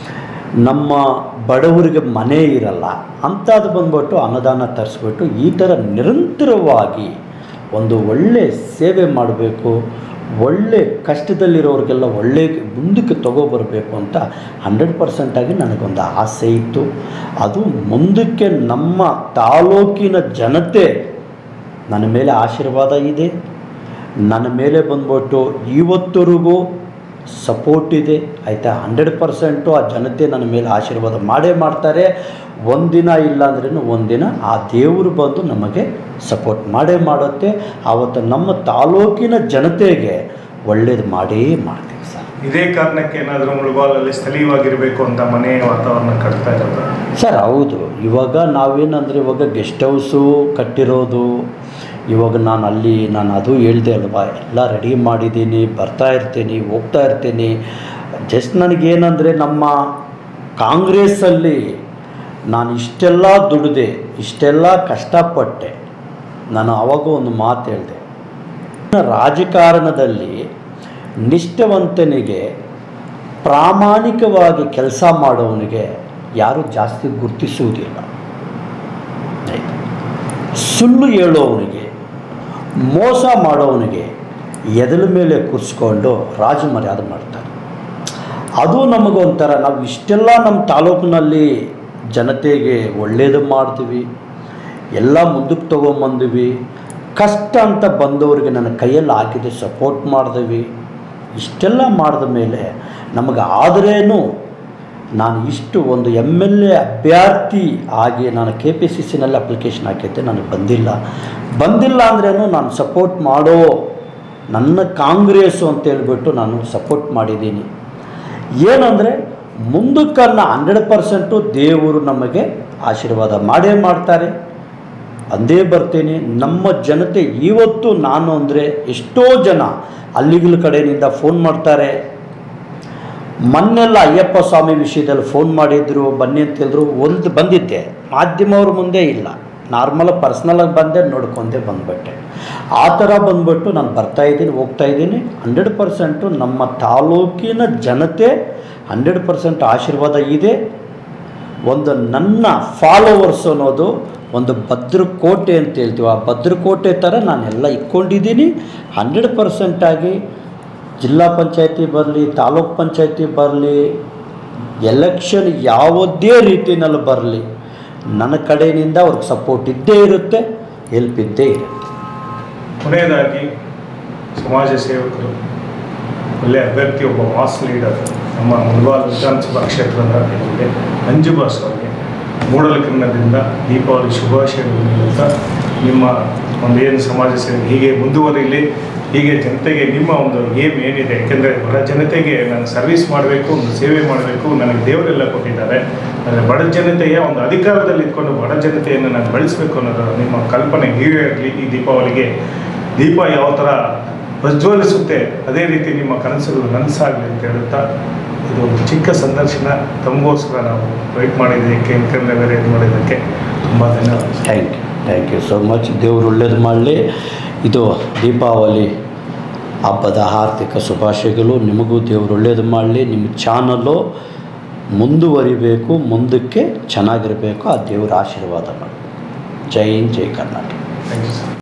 ನಮ್ಮ ಬಡವರಿಗೆ ಮನೆ ಇರಲ್ಲ ಅಂಥದ್ದು ಬಂದ್ಬಿಟ್ಟು ಅನ್ನದಾನ ತರಿಸ್ಬಿಟ್ಟು ಈ ಥರ ನಿರಂತರವಾಗಿ ಒಂದು ಒಳ್ಳೆ ಸೇವೆ ಮಾಡಬೇಕು ಒಳ್ಳೆ ಕಷ್ಟದಲ್ಲಿರೋರಿಗೆಲ್ಲ ಒಳ್ಳೆ ಮುಂದಕ್ಕೆ ತಗೋಬರಬೇಕು ಅಂತ ಹಂಡ್ರೆಡ್ ಪರ್ಸೆಂಟಾಗಿ ನನಗೊಂದು ಆಸೆ ಇತ್ತು ಅದು ಮುಂದಕ್ಕೆ ನಮ್ಮ ತಾಲೂಕಿನ ಜನತೆ ನನ್ನ ಮೇಲೆ ಆಶೀರ್ವಾದ ಇದೆ ನನ್ನ ಮೇಲೆ ಬಂದ್ಬಿಟ್ಟು ಇವತ್ತರೆಗೂ ಸಪೋರ್ಟ್ ಇದೆ ಆಯಿತಾ ಹಂಡ್ರೆಡ್ ಪರ್ಸೆಂಟು ಆ ಜನತೆ ನನ್ನ ಮೇಲೆ ಆಶೀರ್ವಾದ ಮಾಡೇ ಮಾಡ್ತಾರೆ ಒಂದಿನ ಇಲ್ಲ ಅಂದ್ರೂ ಒಂದಿನ ಆ ದೇವರು ಬಂದು ನಮಗೆ ಸಪೋರ್ಟ್ ಮಾಡೇ ಮಾಡುತ್ತೆ ಆವತ್ತು ನಮ್ಮ ತಾಲೂಕಿನ ಜನತೆಗೆ ಒಳ್ಳೇದು ಮಾಡೇ ಮಾಡ್ತೀವಿ ಸರ್ ಇದೇ ಕಾರಣಕ್ಕೆ ಏನಾದರೂ ಮುಳಬಾಲಲ್ಲಿ ಸ್ಥಳೀಯವಾಗಿರಬೇಕು ಅಂತ ಮನೆ ವಾತಾವರಣ ಕಟ್ತಾ ಇರೋದು ಸರ್ ಹೌದು ಇವಾಗ ನಾವೇನಂದರೆ ಇವಾಗ ಗೆಸ್ಟ್ ಹೌಸು ಕಟ್ಟಿರೋದು ಇವಾಗ ನಾನು ಅಲ್ಲಿ ನಾನು ಅದು ಹೇಳ್ದೆ ಅಲ್ವಾ ಎಲ್ಲ ರೆಡಿ ಮಾಡಿದ್ದೀನಿ ಬರ್ತಾ ಇರ್ತೀನಿ ಹೋಗ್ತಾ ಇರ್ತೀನಿ ಜಸ್ಟ್ ನನಗೇನಂದರೆ ನಮ್ಮ ಕಾಂಗ್ರೆಸ್ಸಲ್ಲಿ ನಾನು ಇಷ್ಟೆಲ್ಲ ದುಡಿದೆ ಇಷ್ಟೆಲ್ಲ ಕಷ್ಟಪಟ್ಟೆ ನಾನು ಆವಾಗ ಒಂದು ಮಾತು ಹೇಳಿದೆ ರಾಜಕಾರಣದಲ್ಲಿ ನಿಷ್ಠವಂತನಿಗೆ ಪ್ರಾಮಾಣಿಕವಾಗಿ ಕೆಲಸ ಮಾಡೋವನಿಗೆ ಯಾರೂ ಜಾಸ್ತಿ ಗುರುತಿಸುವುದಿಲ್ಲ ಆಯ್ತು. ಸುಳ್ಳು ಹೇಳೋವನಿಗೆ ಮೋಸ ಮಾಡೋವನಿಗೆ ಎದಲ ಮೇಲೆ ಕೂರಿಸ್ಕೊಂಡು ರಾಜ ಮರ್ಯಾದೆ ಮಾಡ್ತಾರೆ ಅದು ನಮಗೊಂಥರ ನಾವು ಇಷ್ಟೆಲ್ಲ ನಮ್ಮ ತಾಲೂಕಿನಲ್ಲಿ ಜನತೆಗೆ ಒಳ್ಳೇದು ಮಾಡ್ತೀವಿ ಎಲ್ಲ ಮುಂದಕ್ಕೆ ತೊಗೊಂಬಂದಿವಿ ಕಷ್ಟ ಅಂತ ಬಂದವರಿಗೆ ನನ್ನ ಕೈಯಲ್ಲಿ ಹಾಕಿದೆ ಸಪೋರ್ಟ್ ಮಾಡಿದ್ವಿ ಇಷ್ಟೆಲ್ಲ ಮಾಡಿದ ಮೇಲೆ ನಮಗೆ ಆದ್ರೇನು ನಾನು ಇಷ್ಟು ಒಂದು ಎಮ್ ಎಲ್ ಎ ಅಭ್ಯರ್ಥಿ ಆಗಿ ನಾನು ಕೆ ಪಿ ಸಿ ಸಿನಲ್ಲಿ ಅಪ್ಲಿಕೇಶನ್ ಹಾಕಿದ್ದೆ ನನಗೆ ಬಂದಿಲ್ಲ ಬಂದಿಲ್ಲ ಅಂದ್ರೇನು ನಾನು ಸಪೋರ್ಟ್ ಮಾಡೋ ನನ್ನ ಕಾಂಗ್ರೆಸ್ಸು ಅಂತ ಹೇಳ್ಬಿಟ್ಟು ನಾನು ಸಪೋರ್ಟ್ ಮಾಡಿದ್ದೀನಿ ಏನಂದರೆ ಮುಂದಕ್ಕನ್ನ ಹಂಡ್ರೆಡ್ ಪರ್ಸೆಂಟು ದೇವರು ನಮಗೆ ಆಶೀರ್ವಾದ ಮಾಡೇ ಮಾಡ್ತಾರೆ ಅಂದೇ ಬರ್ತೀನಿ ನಮ್ಮ ಜನತೆ ಇವತ್ತು ನಾನು ಅಂದರೆ ಎಷ್ಟೋ ಜನ ಅಲ್ಲಿಗಳ ಕಡೆಯಿಂದ ಫೋನ್ ಮಾಡ್ತಾರೆ ಮೊನ್ನೆಲ್ಲ ಅಯ್ಯಪ್ಪ ಸ್ವಾಮಿ ವಿಷಯದಲ್ಲಿ ಫೋನ್ ಮಾಡಿದ್ರು ಬನ್ನಿ ಅಂತ ಹೇಳಿದ್ರು ಒಂದು ಬಂದಿದ್ದೆ ಮಾಧ್ಯಮವ್ರ ಮುಂದೆ ಇಲ್ಲ ನಾರ್ಮಲ್ ಪರ್ಸ್ನಲಾಗಿ ಬಂದೆ ನೋಡ್ಕೊಂಡೆ ಬಂದ್ಬಿಟ್ಟೆ ಆ ಥರ ಬಂದ್ಬಿಟ್ಟು ನಾನು ಬರ್ತಾ ಇದ್ದೀನಿ ಹೋಗ್ತಾ ಇದ್ದೀನಿ ಹಂಡ್ರೆಡ್ ಪರ್ಸೆಂಟು ನಮ್ಮ ತಾಲೂಕಿನ ಜನತೆ ಹಂಡ್ರೆಡ್ ಪರ್ಸೆಂಟ್ ಆಶೀರ್ವಾದ ಇದೆ ಒಂದು ನನ್ನ ಫಾಲೋವರ್ಸ್ ಅನ್ನೋದು ಒಂದು ಭದ್ರಕೋಟೆ ಅಂತ ಹೇಳ್ತೀವಿ ಆ ಭದ್ರಕೋಟೆ ಥರ ನಾನೆಲ್ಲ ಇಟ್ಕೊಂಡಿದ್ದೀನಿ ಹಂಡ್ರೆಡ್ ಪರ್ಸೆಂಟಾಗಿ ಜಿಲ್ಲಾ ಪಂಚಾಯತಿ ಬರಲಿ ತಾಲೂಕ್ ಪಂಚಾಯತಿ ಬರಲಿ ಎಲೆಕ್ಷನ್ ಯಾವುದೇ ರೀತಿಯಲ್ಲಿ ಬರಲಿ ನನ್ನ ಕಡೆಯಿಂದ ಅವ್ರಿಗೆ ಸಪೋರ್ಟ್ ಇದ್ದೇ ಇರುತ್ತೆ ಹೆಲ್ಪ್ ಇದ್ದೇ ಇರುತ್ತೆ ಕೊನೆಯದಾಗಿ ಸಮಾಜ ಸೇವಕರು ಒಳ್ಳೆಯ ಅಭ್ಯರ್ಥಿ ಒಬ್ಬ ಮಾಸ್ ಲೀಡರ್ ನಮ್ಮ ಮುಲ್ಬಾಲ್ ವಿಧಾನಸಭಾ ಕ್ಷೇತ್ರದ ಎಮ್ಮೆಲ್ಯೆ ಅಂಜುಬಾಸ್ ಅವರಿಗೆ ಮೂಡಲಕನ್ನದಿಂದ ದೀಪಾವಳಿ ಶುಭಾಶಯಗಳು ನೀಡುತ್ತಾ ನಿಮ್ಮ ಒಂದು ಏನು ಸಮಾಜ ಸೇವೆ ಹೀಗೆ ಮುಂದುವರಿಲಿ ಹೀಗೆ ಜನತೆಗೆ ನಿಮ್ಮ ಒಂದು ಏಮ್ ಏನಿದೆ ಯಾಕೆಂದರೆ ಬಡ ಜನತೆಗೆ ನಾನು ಸರ್ವಿಸ್ ಮಾಡಬೇಕು ಒಂದು ಸೇವೆ ಮಾಡಬೇಕು ನನಗೆ ದೇವರೆಲ್ಲ ಕೊಟ್ಟಿದ್ದಾರೆ ಆದರೆ ಬಡ ಜನತೆಯ ಒಂದು ಅಧಿಕಾರದಲ್ಲಿ ಇಟ್ಕೊಂಡು ಬಡ ಜನತೆಯನ್ನು ನಾನು ಬೆಳೆಸಬೇಕು ಅನ್ನೋದು ನಿಮ್ಮ ಕಲ್ಪನೆ ಹೀಗೆ ಇರಲಿ ಈ ದೀಪಾವಳಿಗೆ ದೀಪ ಯಾವ ಥರ ಪ್ರಜ್ವಲಿಸುತ್ತೆ ಅದೇ ರೀತಿ ನಿಮ್ಮ ಕನಸುಗಳು ನನಸಾಗಲಿ ಅಂತ ಹೇಳುತ್ತಾ ಇದು ಒಂದು ಚಿಕ್ಕ ಸಂದರ್ಶನ ತಮಗೋಸ್ಕರ ನಾವು ವೆಯ್ಟ್ ಮಾಡಿದ್ದಕ್ಕೆ ಯಾಕೆಂದರೆ ಬೇರೆ ಇದು ಮಾಡಿದ್ದಕ್ಕೆ ತುಂಬ ಧನ್ಯವಾದ thank you thank you so much ದೇವ್ರು ಒಳ್ಳೇದು ಮಾಡಲಿ ಇದು ದೀಪಾವಳಿ ಹಬ್ಬದ ಆರ್ಥಿಕ ಶುಭಾಶಯಗಳು ನಿಮಗೂ ದೇವ್ರು ಒಳ್ಳೇದು ಮಾಡಲಿ ನಿಮ್ಮ ಚಾನಲ್ಲು ಮುಂದುವರಿಬೇಕು ಮುಂದಕ್ಕೆ ಚೆನ್ನಾಗಿರಬೇಕು ಆ ದೇವರ ಆಶೀರ್ವಾದ ಮಾಡಿ ಜೈ ಹಿಂದ್ ಜೈ ಕರ್ನಾಟಕ ಥ್ಯಾಂಕ್ ಯು ಸರ್